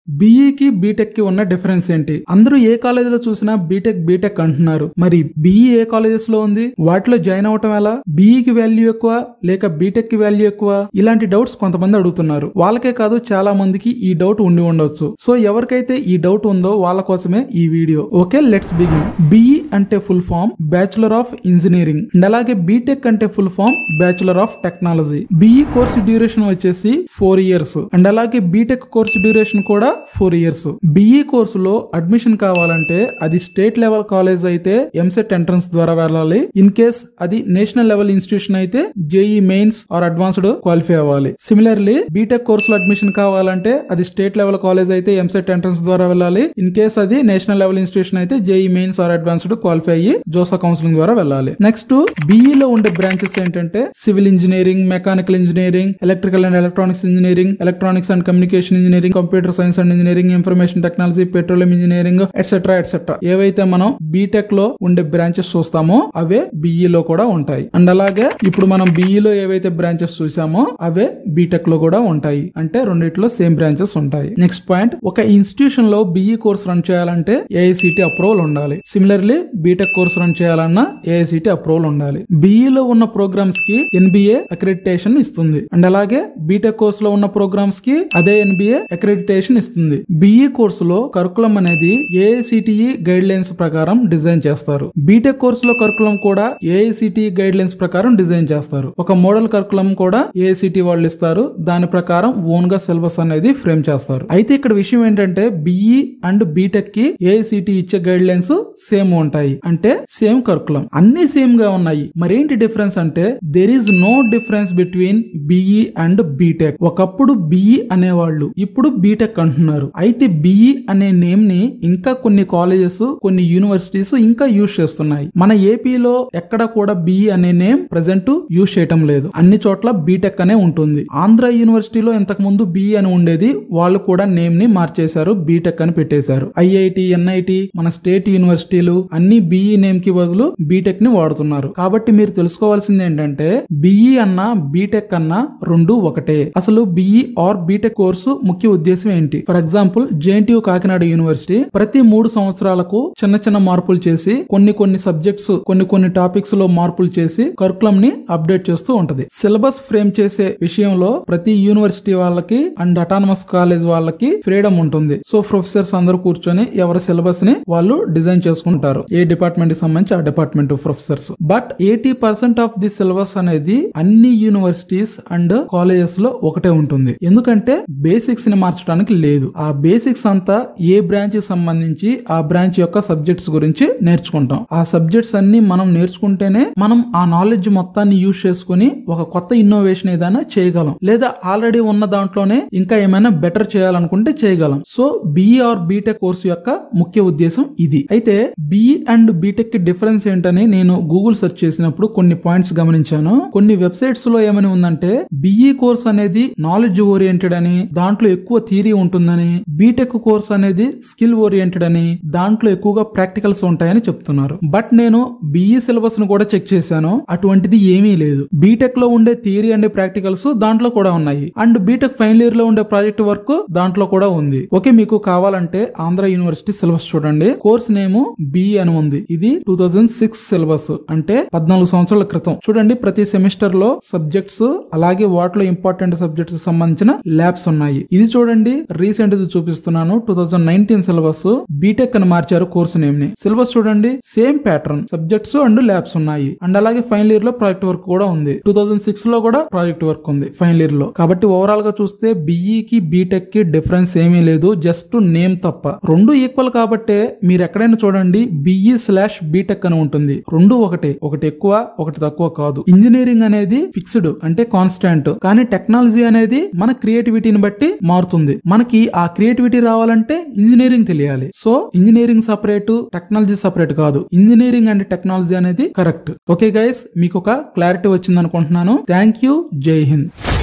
బీఈకి BTech కి ఉన్న difference ఏంటి అందరూ ఏ కాలేజీలో చూసినా బీటెక్ బీటెక్ అంటున్నారు మరి బీఈ ఏ కాలేజెస్ లో ఉంది వాటిలో జాయిన్ అవటం ఎలా బీఈకి వాల్యూ ఎక్కువ లేక బీటెక్ కి వాల్యూ ఎక్కువ ఇలాంటి డౌట్స్ కొంతమంది అడుగుతున్నారు వాళ్ళకే కాదు చాలా మందికి ఈ డౌట్ ఉండి ఉండొచ్చు సో ఎవరికైతే ఈ డౌట్ ఉందో వాళ్ళ కోసమే ఈ video okay let's begin BE అంటే full form bachelor of engineering and అలాగే బీటెక్ అంటే full form bachelor of technology BE course duration వచ్చేసి ఫోర్ ఇయర్స్ అండ్ అలాగే బీటెక్ కోర్సు డ్యూరేషన్ కూడా ఫోర్ ఇయర్స్ బీఈ కోర్సులో అడ్మిషన్ కావాలంటే అది స్టేట్ లెవెల్ కాలేజ్ అయితే ఎంసెట్ ఎంట్రన్స్ ద్వారా వెళ్ళాలి ఇన్ కేస్ అది నేషనల్ లెవెల్ ఇన్స్టిట్యూషన్ అయితే JEE mains or advanced qualify అవ్వాలి సిమిలర్లీ బీటెక్ కోర్సులో అడ్మిషన్ కావాలంటే అది స్టేట్ లెవెల్ కాలేజ్ అయితే ఎంసెట్ ఎంట్రన్స్ ద్వారా వెళ్ళాలి ఇన్ కేస్ అది నేషనల్ లెవెల్ ఇన్స్టిట్యూషన్ అయితే JEE mains or advanced qualify అయ్యి జోసా కౌన్సిలింగ్ ద్వారా వెళ్ళాలి నెక్స్ట్ బీఈ లో ఉండే బ్రాంచెస్ ఏంటంటే civil engineering mechanical engineering electrical and electronics engineering electronics and communication engineering computer science and engineering information technology petroleum engineering etcetera etcetera ఏవైతే మనం BTech లో ఉండే బ్రాంచెస్ చూస్తామో అవే బిఈ లో కూడా ఉంటాయి అండ్ అలాగే ఇప్పుడు మనం బిఈ లో ఏవైతే బ్రాంచెస్ చూసామో అవే బీటెక్ లో కూడా ఉంటాయి అంటే రెండిట్లో సేమ్ బ్రాంచెస్ ఉంటాయి నెక్స్ట్ పాయింట్ ఒక ఇన్స్టిట్యూషన్ లో బిఈ కోర్స్ రన్ చేయాలంటే ఏఐసిటి అప్రూవల్ ఉండాలి సిమిలర్లీ బీటెక్ కోర్స్ రన్ చేయాలన్నా ఏఐసిటి అప్రూవల్ ఉండాలి బిఈ లో ఉన్న ప్రోగ్రామ్స్ కి ఎన్బిఏ అక్రెడిటేషన్ ఇస్తుంది అండ్ అలాగే బీటెక్ కోర్స్ లో ఉన్న ప్రోగ్రామ్స్ కి అదే ఎన్బిఏ అక్రెడిటేషన్ ఇస్తుంది బిఈ కోర్సులో కరికులం అనేది ఏఐసిటిఈ గైడ్ లైన్స్ ప్రకారం డిజైన్ చేస్తారు బీటెక్ కోర్సులో కరికులం కూడా ఏఐసిటిఈ గైడ్ లైన్స్ ప్రకారం డిజైన్ చేస్తారు ఒక మోడల్ కరికులం కూడా ఏఐసిటి వాళ్ళు ఇస్తారు దాని ప్రకారం ఓన్ గా సిలబస్ అనేది ఫ్రేమ్ చేస్తారు అయితే ఇక్కడ విషయం ఏంటంటే బిఈ అండ్ బీటెక్ కి ఏఐసిటి ఇచ్చే గైడ్ లైన్స్ సేమ్ ఉంటాయి అంటే సేమ్ కరికులం అన్ని సేమ్ గా ఉన్నాయి మరేంటి డిఫరెన్స్ అంటే there is no difference between BE and BTech ఒకప్పుడు బిఈ అనేవాళ్ళు ఇప్పుడు బీటెక్ అంటున్నారు అయితే బిఈ అనే నేమ్ ని ఇంకా కొన్ని కాలేజెస్ కొన్ని యూనివర్సిటీస్ ఇంకా యూజ్ చేస్తున్నాయి మన ఏపీలో ఎక్కడ కూడా బిఈ అనే నేమ్ ప్రజెంట్ యూజ్ చేయటం లేదు అన్ని చోట్ల బీటెక్ అనే ఉంటుంది ఆంధ్ర యూనివర్సిటీలో ఇంతకు ముందు బిఈ అని ఉండేది వాళ్ళు కూడా నేమ్ ని మార్చేశారు బీటెక్ అని పెట్టేశారు ఐఐటి ఎన్ఐటి మన స్టేట్ యూనివర్సిటీలు అన్ని బిఈ నేమ్ కి బదులు బీటెక్ ని వాడుతున్నారు కాబట్టి మీరు తెలుసుకోవాల్సింది ఏంటంటే బిఈ అన్నా బీటెక్ అన్నా రెండు ఒకటే అసలు బిఈ ఆర్ బీటెక్ కోర్సు ముఖ్య ఉద్దేశం ఏంటి for example JNTU Kakinada university ప్రతి మూడు సంవత్సరాలకు చిన్న చిన్న మార్పులు చేసి కొన్ని కొన్ని సబ్జెక్ట్స్ కొన్ని కొన్ని టాపిక్స్ లో మార్పులు చేసి కరికులం ని అప్డేట్ చేస్తూ ఉంటది సిలబస్ ఫ్రేమ్ చేసే విషయంలో ప్రతి యూనివర్సిటీ వాళ్ళకి అండ్ అటానమస్ కాలేజ్ వాళ్ళకి ఫ్రీడమ్ ఉంటుంది సో ప్రొఫెసర్స్ అందరూ కూర్చొని ఎవరి సిలబస్ ని వాళ్ళు డిజైన్ చేసుకుంటారు ఏ డిపార్ట్మెంట్ కి సంబంధించి ఆ department professors but eighty percent of the syllabus అనేది అన్ని యూనివర్సిటీస్ అండ్ కాలేజెస్ లో ఒకటే ఉంటుంది ఎందుకంటే బేసిక్స్ ని మార్చడానికి లేదు ఆ బేసిక్స్ అంతా ఏ బ్రాంచ్ కి సంబంధించి ఆ బ్రాంచ్ యొక్క సబ్జెక్ట్స్ గురించి నేర్చుకుంటాం ఆ సబ్జెక్ట్స్ అన్ని మనం నేర్చుకుంటేనే మనం ఆ నాలెడ్జ్ మొత్తాన్ని యూజ్ చేసుకుని ఒక కొత్త ఇన్నోవేషన్ ఏదైనా చేయగలం లేదా ఆల్రెడీ ఉన్న దాంట్లోనే ఇంకా ఏమైనా బెటర్ చేయాలనుకుంటే చేయగలం so BE or BTech course యొక్క ముఖ్య ఉద్దేశం ఇది అయితే బిఈ అండ్ బీటెక్ కి డిఫరెన్స్ ఏంటని నేను గూగుల్ సెర్చ్ చేసినప్పుడు కొన్ని పాయింట్స్ గమనించాను కొన్ని వెబ్సైట్స్ లో ఏమని ఉందంటే బిఈ కోర్స్ అనేది నాలెడ్జ్ ఓరియంటెడ్ అని దాంట్లో ఎక్కువ థియరీ ఉంటుందని బీటెక్ కోర్స్ అనేది స్కిల్ ఓరియంటెడ్ అని దాంట్లో ఎక్కువగా ప్రాక్టికల్స్ ఉంటాయని చెప్తున్నారు బట్ నేను బిఈ సిలబస్ ను కూడా చెక్ చేశాను అటువంటిది ఏమీ లేదు బీటెక్ లో ఉండే థియరీ అండ్ ప్రాక్టికల్స్ దాంట్లో కూడా ఉన్నాయి అండ్ బీటెక్ ఫైనల్ ఇయర్ లో ఉండే ప్రాజెక్ట్ వర్క్ దాంట్లో కూడా ఉంది ఓకే మీకు కావాలంటే ఆంధ్ర యూనివర్సిటీ సిలబస్ చూడండి కోర్స్ నేమ్ బిఈ అని ఉంది ఇది టూ థౌజండ్ సిక్స్ సిలబస్ అంటే పద్నాలుగు సంవత్సరాల క్రితం చూడండి ప్రతి సెమిస్టర్ లో సబ్జెక్ట్స్ అలాగే వాటిలో ఇంపార్టెంట్ సబ్జెక్ట్స్ సంబంధించిన ల్యాబ్స్ ఉన్నాయి ఇది చూడండి రీసెంట్ ఇది చూపిస్తున్నాను two thousand nineteen syllabus BTech అని మార్చారు కోర్సు నేమ్ ని సిలబస్ చూడండి same pattern subjects and labs ఉన్నాయి అండ్ అలాగే ఫైనల్ ఇయర్ లో ప్రాజెక్ట్ వర్క్ కూడా ఉంది టూ థౌజండ్ సిక్స్ లో కూడా ప్రాజెక్ట్ వర్క్ ఉంది ఫైనల్ ఇయర్ లో కాబట్టి ఓవరాల్ గా చూస్తే బిఈ కి బీటెక్ కి డిఫరెన్స్ ఏమీ లేదు జస్ట్ నేమ్ తప్ప రెండు ఈక్వల్ కాబట్టే మీరు ఎక్కడైనా చూడండి బిఈ స్లాష్ బీటెక్ అని ఉంటుంది రెండు ఒకటే ఒకటి ఎక్కువ ఒకటి తక్కువ కాదు ఇంజనీరింగ్ అనేది ఫిక్స్డ్ అంటే కాన్స్టాంట్ కానీ టెక్నాలజీ అనేది మన క్రియేటివిటీని బట్టి మారుతుంది మనకి ఆ క్రియేటివిటీ రావాలంటే ఇంజనీరింగ్ తెలియాలి so engineering separate technology separate కాదు ఇంజనీరింగ్ అండ్ టెక్నాలజీ అనేది కరెక్ట్ ఓకే గైస్ మీకు ఒక క్లారిటీ వచ్చింది అనుకుంటున్నాను థ్యాంక్ యూ జై హింద్